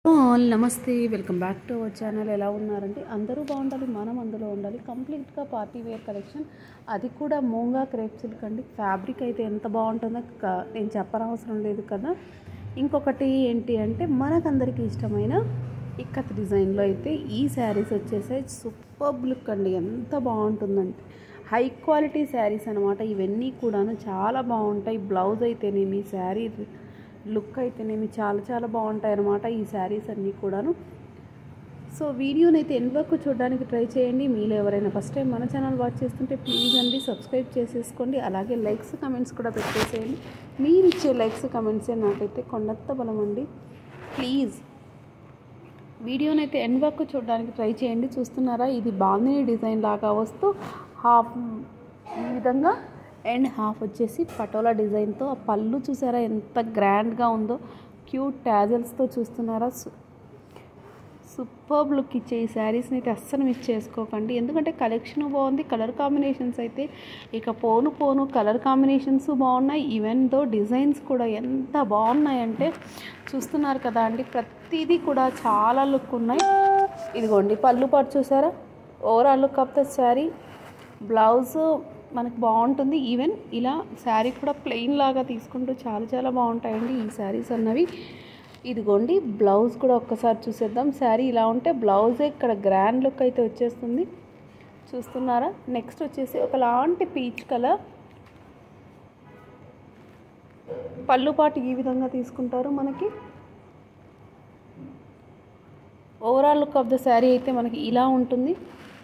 all నమస్తే welcome back to our channel ఎలా ఉన్నారంటే అందరూ బాగుండాలి మనం అందులో ఉండాలి కంప్లీట్గా పార్టీ వేర్ కలెక్షన్ అది కూడా మూంగా క్రేప్ సిల్క్ అండి ఫ్యాబ్రిక్ అయితే ఎంత బాగుంటుందో క- నేను చెప్పనవసరం లేదు కదా ఇంకొకటి ఏంటి అంటే మనకందరికీ ఇష్టమైన ఇక్కత్ డిజైన్లో అయితే ఈ శారీస్ వచ్చేసాయి సూపర్ లుక్ అండి ఎంత బాగుంటుందంటే హై క్వాలిటీ శారీస్ అనమాట ఇవన్నీ కూడాను చాలా బాగుంటాయి బ్లౌజ్ అయితేనేమి శారీ లుక్ అయితేనేమి చాలా చాలా బాగుంటాయి అన్నమాట ఈ శారీస్ అన్నీ కూడాను సో వీడియోని అయితే ఎండ్ వరకు చూడడానికి ట్రై చేయండి మీలో ఎవరైనా ఫస్ట్ టైం మన ఛానల్ వాచ్ చేస్తుంటే ప్లీజ్ అండి సబ్స్క్రైబ్ చేసేసుకోండి అలాగే లైక్స్ కమెంట్స్ కూడా పెట్టేసేయండి మీరు ఇచ్చే లైక్స్ కమెంట్సే నాకైతే కొండంత బలం అండి ప్లీజ్ వీడియోని అయితే ఎండ్ వరకు చూడడానికి ట్రై చేయండి చూస్తున్నారా ఇది బాందిని డిజైన్ లాగా వస్తూ హాఫ్ ఈ విధంగా అండ్ హాఫ్ వచ్చేసి పటోలా డిజైన్తో ఆ పళ్ళు చూసారా ఎంత గ్రాండ్గా ఉందో క్యూట్ ట్యాజల్స్తో చూస్తున్నారా సూపర్బ్ లుక్ ఇచ్చే ఈ శారీస్ని అయితే అస్సలు మిస్ చేసుకోకండి ఎందుకంటే కలెక్షన్ బాగుంది కలర్ కాంబినేషన్స్ అయితే ఇక పోను పోను కలర్ కాంబినేషన్స్ బాగున్నాయి ఈవెన్ దో డిజైన్స్ కూడా ఎంత బాగున్నాయంటే చూస్తున్నారు కదా అండి ప్రతిదీ కూడా చాలా లుక్ ఉన్నాయి ఇదిగోండి పళ్ళు పాటు చూసారా overall look of the sari blouse మనకు బాగుంటుంది ఈవెన్ ఇలా శారీ కూడా ప్లెయిన్ లాగా తీసుకుంటూ చాలా చాలా బాగుంటాయండి ఈ శారీస్ అన్నవి ఇదిగోండి బ్లౌజ్ కూడా ఒక్కసారి చూసేద్దాం శారీ ఇలా ఉంటే బ్లౌజే ఇక్కడ గ్రాండ్ లుక్ అయితే వచ్చేస్తుంది చూస్తున్నారా నెక్స్ట్ వచ్చేసి ఒకలాంటి పీచ్ కలర్ పళ్ళు పాటు ఈ విధంగా తీసుకుంటారు మనకి overall look of the sari అయితే మనకి ఇలా ఉంటుంది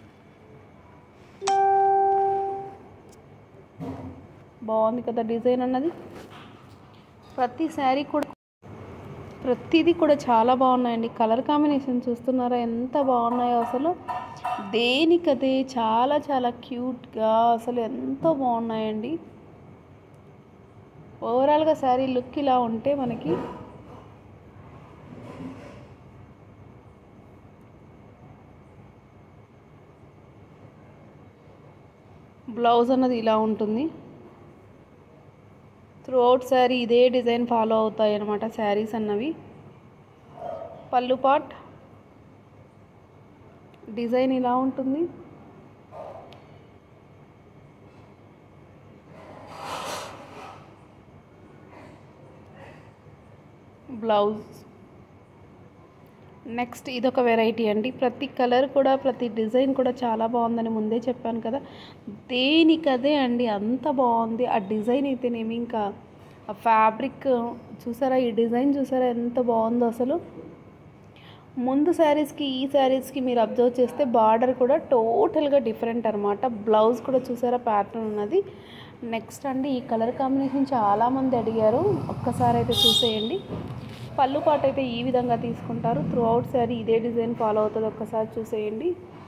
బాగుంది కదా డిజైన్ అన్నది ప్రతి శారీ కూడా ప్రతిదీ కూడా చాలా బాగున్నాయండి కలర్ కాంబినేషన్ చూస్తున్నారా ఎంత బాగున్నాయో అసలు దేనికదే చాలా చాలా క్యూట్గా అసలు ఎంతో బాగున్నాయండి ఓవరాల్గా శారీ లుక్ ఇలా ఉంటే మనకి బ్లౌజ్ అన్నది ఇలా ఉంటుంది త్రూ అవుట్ శారీ ఇదే డిజైన్ ఫాలో అవుతాయి అన్నమాట శారీస్ అన్నవి పళ్ళు పాట్ డిజైన్ ఇలా ఉంటుంది బ్లౌజ్ నెక్స్ట్ ఇదొక వెరైటీ అండి ప్రతి కలర్ కూడా ప్రతి డిజైన్ కూడా చాలా బాగుందని ముందే చెప్పాను కదా దేనికదే అండి అంత బాగుంది ఆ డిజైన్ అయితేనేమి ఇంకా ఆ ఫ్యాబ్రిక్ చూసారా ఈ డిజైన్ చూసారా ఎంత బాగుందో అసలు ముందు శారీస్కి ఈ శారీస్కి మీరు అబ్జర్వ్ చేస్తే బార్డర్ కూడా టోటల్గా డిఫరెంట్ అనమాట బ్లౌజ్ కూడా చూసారా ప్యాటర్న్ ఉన్నది నెక్స్ట్ అండి ఈ కలర్ కాంబినేషన్ చాలామంది అడిగారు ఒక్కసారి అయితే చూసేయండి పళ్ళు పాట అయితే ఈ విధంగా తీసుకుంటారు త్రూ అవుట్ శారీ ఇదే డిజైన్ ఫాలో అవుతుంది ఒక్కసారి చూసేయండి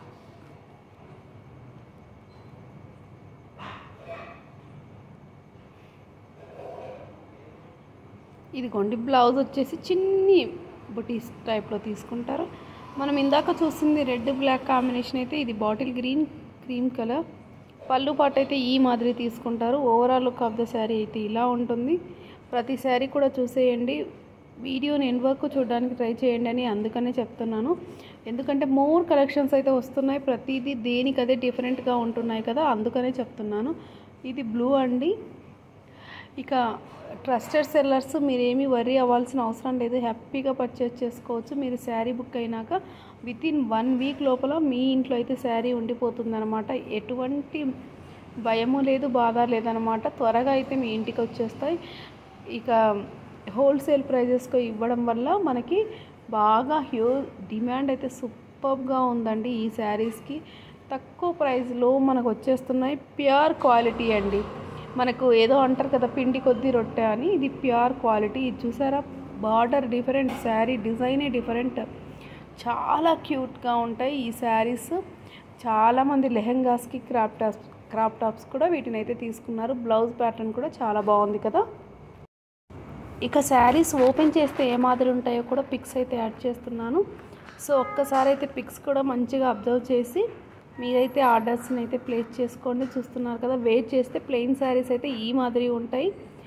ఇదిగోండి బ్లౌజ్ వచ్చేసి చిన్ని బుటీస్ టైప్లో తీసుకుంటారు మనం ఇందాక చూసింది రెడ్ బ్లాక్ కాంబినేషన్ అయితే ఇది బాటిల్ గ్రీన్ క్రీమ్ కలర్ పళ్ళు పాటు అయితే ఈ మాదిరి తీసుకుంటారు overall look of the sari అయితే ఇలా ఉంటుంది ప్రతి శారీ కూడా చూసేయండి వీడియోని ఎండ్ వరకు చూడడానికి ట్రై చేయండి అని అందుకనే చెప్తున్నాను ఎందుకంటే మోర్ కలెక్షన్స్ అయితే వస్తున్నాయి ప్రతిదీ దేనికి అదే డిఫరెంట్గా ఉంటున్నాయి కదా అందుకనే చెప్తున్నాను ఇది బ్లూ అండి ఇక ట్రస్టెడ్ సెల్లర్స్ మీరేమీ వరీ అవ్వాల్సిన అవసరం లేదు హ్యాపీగా పర్చేస్ చేసుకోవచ్చు మీరు శారీ బుక్ అయినాక విత్ ఇన్ వన్ వీక్ లోపల మీ ఇంట్లో అయితే శారీ ఉండిపోతుందన్నమాట ఎటువంటి భయము లేదు బాధ లేదనమాట త్వరగా అయితే మీ ఇంటికి వచ్చేస్తాయి ఇక హోల్సేల్ ప్రైజెస్కి ఇవ్వడం వల్ల మనకి బాగా హ్యూ డిమాండ్ అయితే సూపర్గా ఉందండి ఈ శారీస్కి తక్కువ ప్రైస్లో మనకు వచ్చేస్తున్నాయి ప్యూర్ క్వాలిటీ అండి మనకు ఏదో అంటారు కదా పిండి కొద్ది రొట్టె అని ఇది ప్యూర్ క్వాలిటీ ఇది చూసారా బార్డర్ డిఫరెంట్ శారీ డిజైనే డిఫరెంట్ చాలా క్యూట్గా ఉంటాయి ఈ శారీస్ చాలామంది లెహెంగాస్కి క్రాప్ టాప్స్ క్రాప్ టాప్స్ కూడా వీటిని అయితే తీసుకున్నారు బ్లౌజ్ ప్యాటర్న్ కూడా చాలా బాగుంది కదా ఇక శారీస్ ఓపెన్ చేస్తే ఏ మాదిరి ఉంటాయో కూడా పిక్స్ అయితే యాడ్ చేస్తున్నాను సో ఒక్కసారి అయితే పిక్స్ కూడా మంచిగా అబ్జర్వ్ చేసి మీరైతే ఆర్డర్స్ని అయితే ప్లేస్ చేసుకోండి చూస్తున్నారు కదా వెయిట్ చేస్తే ప్లెయిన్ శారీస్ అయితే ఈ మాదిరి ఉంటాయి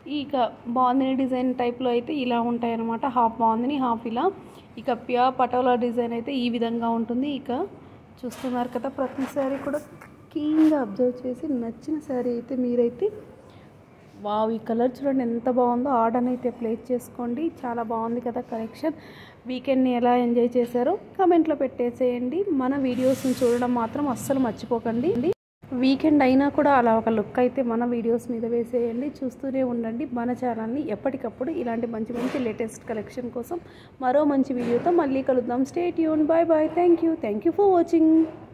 ఇక బాందిని డిజైన్ టైప్లో అయితే ఇలా ఉంటాయి అన్నమాట హాఫ్ బాందిని హాఫ్ ఇలా ఇక ప్యూర్ పటోలా డిజైన్ అయితే ఈ విధంగా ఉంటుంది ఇక చూస్తున్నారు కదా ప్రతి శారీ కూడా కీన్గా అబ్జర్వ్ చేసి నచ్చిన శారీ అయితే మీరైతే వావ్ ఈ కలర్ చూడండి ఎంత బాగుందో ఆర్డర్ అయితే ప్లేస్ చేసుకోండి చాలా బాగుంది కదా కలెక్షన్ వీకెండ్ని ఎలా ఎంజాయ్ చేశారో కమెంట్లో పెట్టేసేయండి మన వీడియోస్ని చూడడం మాత్రం అస్సలు మర్చిపోకండి వీకెండ్ అయినా కూడా అలా ఒక లుక్ అయితే మన వీడియోస్ మీద వేసేయండి చూస్తూనే ఉండండి మన ఛానల్ని ఎప్పటికప్పుడు ఇలాంటి మంచి మంచి లేటెస్ట్ కలెక్షన్ కోసం మరో మంచి వీడియోతో మళ్ళీ కలుద్దాం stay tune bye bye thank you thank you for watching